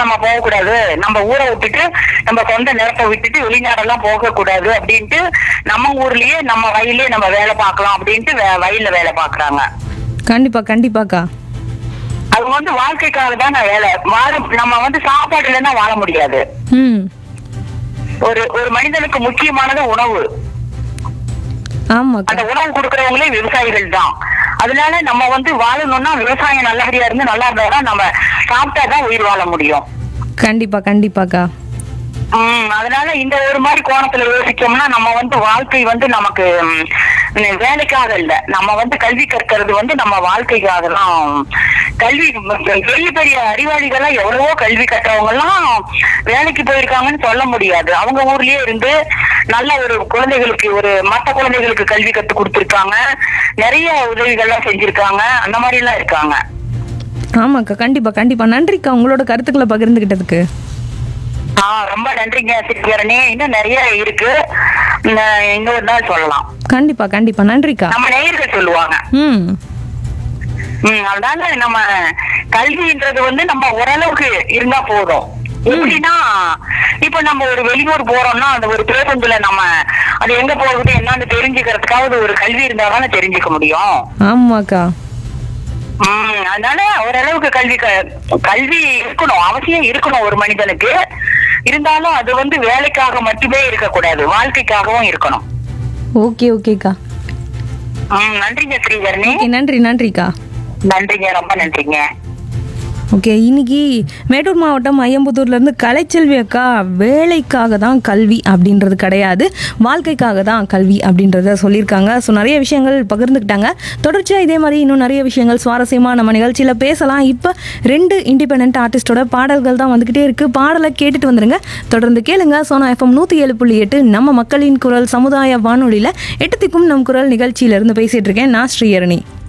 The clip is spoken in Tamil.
நம்ம போகக்கூடாது நம்ம ஊரை விட்டுட்டு நம்ம சொந்த நிலத்தை விட்டுட்டு வெளிநாடெல்லாம் போக கூடாது அப்படின்ட்டு நம்ம ஊர்லயே நம்ம வயலே நம்ம வேலை பார்க்கலாம் அப்படின்ட்டு வே- வயல்ல வேலை பாக்குறாங்க கண்டிப்பா கண்டிப்பாக்கா அது வந்து வாழ்க்கைக்காக தான் வேலை வாழ நம்ம வந்து சாப்பாடு இல்லைன்னா வாழ முடியாது ம் ஒரு ஒரு மனிதனுக்கு முக்கியமானது உணவு ஆமாக்கா அந்த உணவு கொடுக்கறவங்களே விவசாயிகள் தான் அதனால நம்ம வந்து வாழணும்னா விவசாயம் நல்லபடியா இருந்து நல்லா இருந்தா தான் நம்ம சாப்பிட்டாதான் உயிர் வாழ முடியும் கண்டிப்பா கண்டிப்பாக்கா உம் அதனால இந்த ஒரு மாதிரி கோணத்துல யோசிச்சோம்னா நம்ம வந்து வாழ்க்கை வந்து நமக்கு ம், வேலைக்காக இல்ல நம்ம வந்து கல்வி கற்கிறது வந்து நம்ம வாழ்க்கைக்காக தான் கல்வி பெரிய பெரிய அறிவாளிகள்லாம் எவ்வளவோ கல்வி கற்றவங்க எல்லாம் வேலைக்கு போயிருக்காங்கன்னு சொல்ல முடியாது அவங்க ஊர்லயே இருந்து நல்ல ஒரு குழந்தைகளுக்கு ஒரு மற்ற குழந்தைகளுக்கு கல்வி கத்து கொடுத்திருக்காங்க நிறைய உதவிகள்லாம் செஞ்சிருக்காங்க அந்த மாதிரி எல்லாம் இருக்காங்க ஆமாக்கா கண்டிப்பா கண்டிப்பா நன்றிக்கா உங்களோட கருத்துக்களை பகிர்ந்துகிட்டதுக்கு ஆஹ் ரொம்ப நன்றிங்க சித்திகரணி இன்னும் நிறைய இருக்கு இந்த- இன்னொரு நாள் சொல்லலாம் கண்டிப்பா கண்டிப்பா நன்றிக்கா நம்ம நேயர்கள் சொல்லுவாங்க ம் ம், அதனால நம்ம கல்வின்றது வந்து நம்ம ஓரளவுக்கு இருந்தா போதும் எப்படின்னா இப்ப நம்ம ஒரு வெளியூர் போறோம்னா அந்த ஒரு பேருந்துல நம்ம அது எங்க போகுது என்னன்னு தெரிஞ்சுக்கிறதுக்காவது ஒரு கல்வி இருந்தா தானே தெரிஞ்சுக்க முடியும் ஆமாக்கா ம், அதனால ஓரளவுக்கு கல்வி க- கல்வி இருக்கணும் அவசியம் இருக்கணும் ஒரு மனிதனுக்கு இருந்தாலும் அது வந்து வேலைக்காக மட்டுமே இருக்கக்கூடாது வாழ்க்கைக்காகவும் இருக்கணும் ஓகே ஓகேக்கா ம், நன்றிங்க ஸ்ரீதரணி ஓகே நன்றி நன்றிக்கா நன்றிங்க ரொம்ப நன்றிங்க ஓகே இன்னைக்கு மேட்டூர் மாவட்டம் ஐயம்புத்தூர்லேருந்து கலைச்செல்வி அக்கா வேலைக்காக தான் கல்வி அப்படின்றது கிடையாது வாழ்க்கைக்காக தான் கல்வி அப்படின்றத சொல்லியிருக்காங்க ஸோ நிறைய விஷயங்கள் பகிர்ந்துக்கிட்டாங்க தொடர்ச்சியாக இதே மாதிரி இன்னும் நிறைய விஷயங்கள் சுவாரஸ்யமாக நம்ம நிகழ்ச்சியில் பேசலாம் இப்போ ரெண்டு இண்டிபெண்ட் ஆர்டிஸ்டோட பாடல்கள் தான் வந்துக்கிட்டே இருக்குது பாடலை கேட்டுட்டு வந்துருங்க தொடர்ந்து கேளுங்க சோனா எஃப்எம் நூற்றி ஏழு புள்ளி எட்டு நம்ம மக்களின் குரல் சமுதாய வானொலியில் எட்டு திக்கும் நம் குரல் நிகழ்ச்சியிலேருந்து பேசிகிட்டு இருக்கேன் நான் ஸ்ரீயரணி